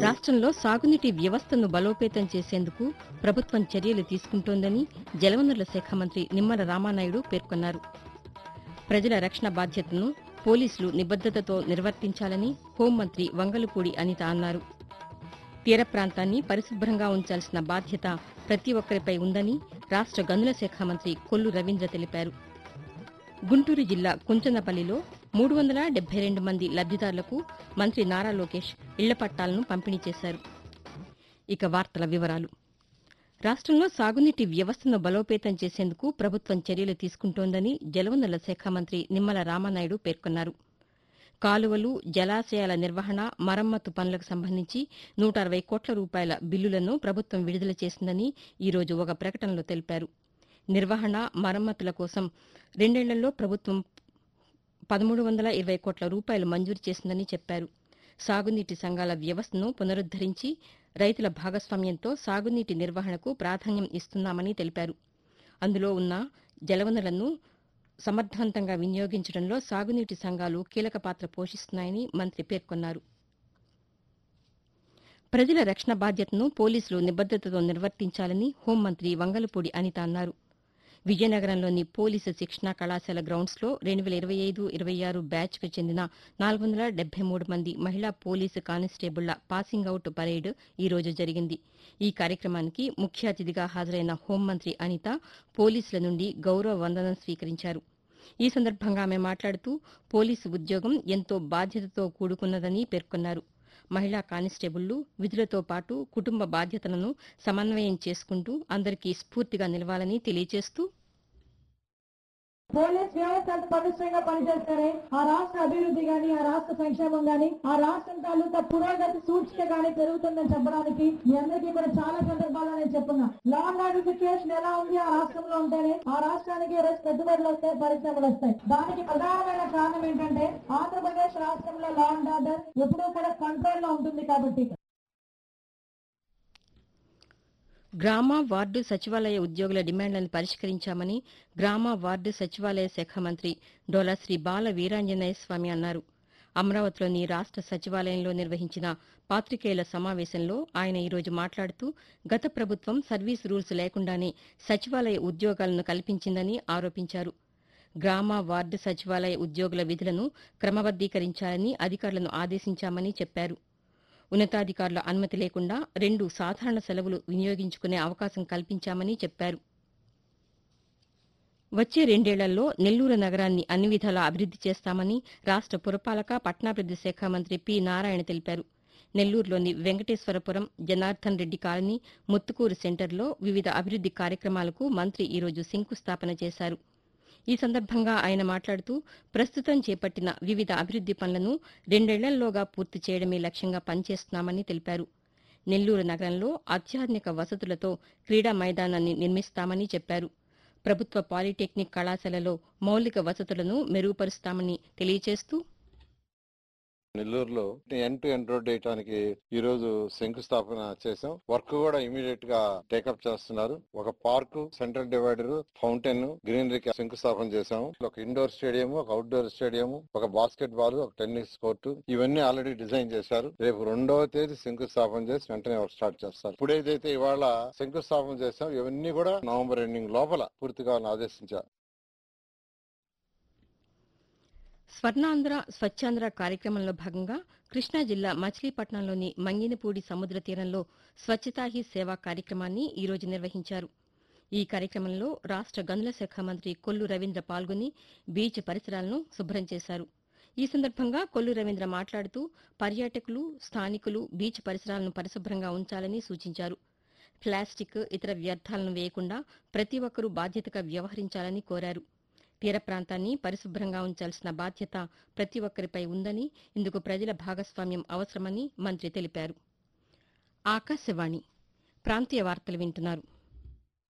రాష్ట్రంలో సాగునీటి వ్యవస్థను బలోపేతం చేసేందుకు ప్రభుత్వం చర్యలు తీసుకుంటోందని జలవనరుల శాఖ మంత్రి నిమ్మల రామానాయుడు పేర్కొన్నారు ప్రజల రక్షణ బాధ్యతను పోలీసులు నిబద్దతతో నిర్వర్తించాలని హోంమంత్రి వంగలపూడి అనిత అన్నారు తీర ప్రాంతాన్ని పరిశుభ్రంగా ఉంచాల్సిన బాధ్యత ప్రతి ఒక్కరిపై ఉందని రాష్ట్ర గనుల శాఖ మంత్రి కొల్లు రవీంద్ర తెలిపారు గుంటూరు జిల్లా కుంచనపల్లిలో మూడు వందల డెబ్బై రెండు మంది లబ్దిదారులకు మంత్రి నారా లోకేష్ ఇళ్ల పట్టాలను పంపిణీ చేశారు ఇక వార్తల వివరాలు రాష్ట్రంలో సాగునీటి వ్యవస్థను బలోపేతం చేసేందుకు ప్రభుత్వం చర్యలు తీసుకుంటోందని జలవనరుల శాఖ మంత్రి నిమ్మల రామానాయుడు పేర్కొన్నారు కాలువలు జలాశయాల నిర్వహణ మరమ్మతు పనులకు సంబంధించి నూట అరవై కోట్ల రూపాయల బిల్లులను ప్రభుత్వం విడుదల చేసిందని ఈరోజు ఒక ప్రకటనలో తెలిపారు నిర్వహణ మరమ్మతుల కోసం రెండేళ్లలో ప్రభుత్వం పదమూడు వందల ఇరవై కోట్ల రూపాయలు మంజూరు చేసిందని చెప్పారు సాగునీటి సంఘాల వ్యవస్థను పునరుద్దరించి రైతుల భాగస్వామ్యంతో సాగునీటి నిర్వహణకు ప్రాధాన్యం ఇస్తున్నామని తెలిపారు అందులో ఉన్న జలవనరులను సమర్థవంతంగా వినియోగించడంలో సాగునీటి సంఘాలు కీలక పాత్ర పోషిస్తున్నాయని మంత్రి పేర్కొన్నారు ప్రజల రక్షణ బాధ్యతను పోలీసులు నిబద్దతతో నిర్వర్తించాలని హోంమంత్రి వంగలపూడి అనిత అన్నారు విజయనగరంలోని పోలీసు శిక్షణా కళాశాల గ్రౌండ్స్లో రెండు వేల ఇరవై ఐదు ఇరవై ఆరు బ్యాచ్కు చెందిన నాలుగు వందల డెబ్బై మూడు మంది మహిళా పోలీసు కానిస్టేబుళ్ల పాసింగ్ అవుట్ పరేడ్ ఈ రోజు జరిగింది ఈ కార్యక్రమానికి ముఖ్య అతిథిగా హాజరైన హోంమంత్రి అనిత పోలీసుల నుండి గౌరవ వందనం స్వీకరించారు ఈ సందర్భంగా ఆమె మాట్లాడుతూ పోలీసు ఉద్యోగం ఎంతో బాధ్యతతో కూడుకున్నదని పేర్కొన్నారు మహిళా కానిస్టేబుళ్లు విధులతో పాటు కుటుంబ బాధ్యతలను సమన్వయం చేసుకుంటూ అందరికీ స్ఫూర్తిగా నిలవాలని తెలియజేస్తూ పోలీస్ వ్యవస్థ అంత పటిష్టంగా పనిచేస్తేనే ఆ రాష్ట్ర అభివృద్ధి గాని ఆ రాష్ట్ర సంక్షేమం గాని ఆ రాష్ట్రం తాలూకా పురోగతి సూచిక గాని పెరుగుతుందని చెప్పడానికి మీ అందరికీ కూడా చాలా సందర్భాల్లో నేను చెప్పున్నా లా అండ్ ఆర్డర్ సిచ్యువేషన్ ఎలా ఉంది ఆ రాష్ట్రంలో ఉంటేనే ఆ రాష్ట్రానికి ఈ రోజు పెట్టుబడులు వస్తాయి పరిశ్రమలు వస్తాయి దానికి ప్రధానమైన కారణం ఏంటంటే ఆంధ్రప్రదేశ్ రాష్ట్రంలో లా అండ్ ఆర్డర్ ఎప్పుడూ కూడా కంట్రోల్ లో ఉంటుంది కాబట్టి గ్రామ వార్డు సచివాలయ ఉద్యోగుల డిమాండ్లను పరిష్కరించామని గ్రామ వార్డు సచివాలయ శాఖ మంత్రి డోలాశ్రీ బాల వీరాంజనేయ స్వామి అన్నారు అమరావతిలోని రాష్ట్ర సచివాలయంలో నిర్వహించిన పాత్రికేయుల సమావేశంలో ఆయన ఈరోజు మాట్లాడుతూ గత ప్రభుత్వం సర్వీస్ రూల్స్ లేకుండానే సచివాలయ ఉద్యోగాలను కల్పించిందని ఆరోపించారు గ్రామ వార్డు సచివాలయ ఉద్యోగుల విధులను క్రమబద్దీకరించాలని అధికారులను ఆదేశించామని చెప్పారు ఉన్నతాధికారుల అనుమతి లేకుండా రెండు సాధారణ సెలవులు వినియోగించుకునే అవకాశం కల్పించామని చెప్పారు వచ్చే రెండేళ్లలో నెల్లూరు నగరాన్ని అన్ని విధాలా అభివృద్ది చేస్తామని రాష్ట పురపాలక పట్టణాభివృద్ది శాఖ మంత్రి పి నారాయణ తెలిపారు నెల్లూరులోని వెంకటేశ్వరపురం జనార్దన్ రెడ్డి కాలనీ ముత్తుకూరు సెంటర్లో వివిధ అభివృద్ది కార్యక్రమాలకు మంత్రి ఈరోజు శంకుస్థాపన చేశారు ఈ సందర్భంగా ఆయన మాట్లాడుతూ ప్రస్తుతం చేపట్టిన వివిధ అభివృద్ది పనులను రెండేళ్లలోగా పూర్తి చేయడమే లక్ష్యంగా పనిచేస్తున్నామని తెలిపారు నెల్లూరు నగరంలో అత్యాధునిక వసతులతో క్రీడా మైదానాన్ని నిర్మిస్తామని చెప్పారు ప్రభుత్వ పాలిటెక్నిక్ కళాశాలలో మౌలిక వసతులను మెరుగుపరుస్తామని తెలియజేస్తూ నెల్లూరులో ఎండ్ టు ఎండ్ రోడ్ వేయడానికి ఈ రోజు శంకుస్థాపన చేసాం వర్క్ కూడా ఇమీడియట్ గా టేకప్ చేస్తున్నారు ఒక పార్క్ సెంట్రల్ డివైడర్ ఫౌంటైన్ గ్రీనరీకి శంకుస్థాపన చేసాము ఒక ఇండోర్ స్టేడియం ఒక అవుట్డోర్ స్టేడియం ఒక బాస్కెట్ బాల్ ఒక టెన్నిస్ కోర్టు ఇవన్నీ ఆల్రెడీ డిజైన్ చేశారు రేపు రెండవ తేదీ శంకుస్థాపన చేసి వెంటనే వర్క్ స్టార్ట్ చేస్తారు ఇప్పుడు ఏదైతే ఇవాళ శంకుస్థాపన చేసాం ఇవన్నీ కూడా నవంబర్ ఎండింగ్ లోపల పూర్తిగా ఆదేశించారు స్వర్ణాంధ్ర స్వచ్ఛాంధ్ర కార్యక్రమంలో భాగంగా కృష్ణా జిల్లా మచిలీపట్నంలోని మంగినపూడి సముద్ర తీరంలో స్వచ్ఛతా హీ సేవా కార్యక్రమాన్ని ఈ రోజు నిర్వహించారు ఈ కార్యక్రమంలో రాష్ట గనుల శాఖ మంత్రి కొల్లు రవీంద్ర పాల్గొని బీచ్ పరిసరాలను శుభ్రం చేశారు ఈ సందర్భంగా కొల్లు రవీంద్ర మాట్లాడుతూ పర్యాటకులు స్థానికులు బీచ్ పరిసరాలను పరిశుభ్రంగా ఉంచాలని సూచించారు ప్లాస్టిక్ ఇతర వ్యర్థాలను వేయకుండా ప్రతి ఒక్కరూ బాధ్యతగా వ్యవహరించాలని కోరారు తీర ప్రాంతాన్ని పరిశుభ్రంగా ఉంచాల్సిన బాధ్యత ప్రతి ఒక్కరిపై ఉందని ఇందుకు ప్రజల భాగస్వామ్యం అవసరమని మంత్రి తెలిపారు ఆకాశవాణి ప్రాంతీయ వార్తలు వింటున్నారు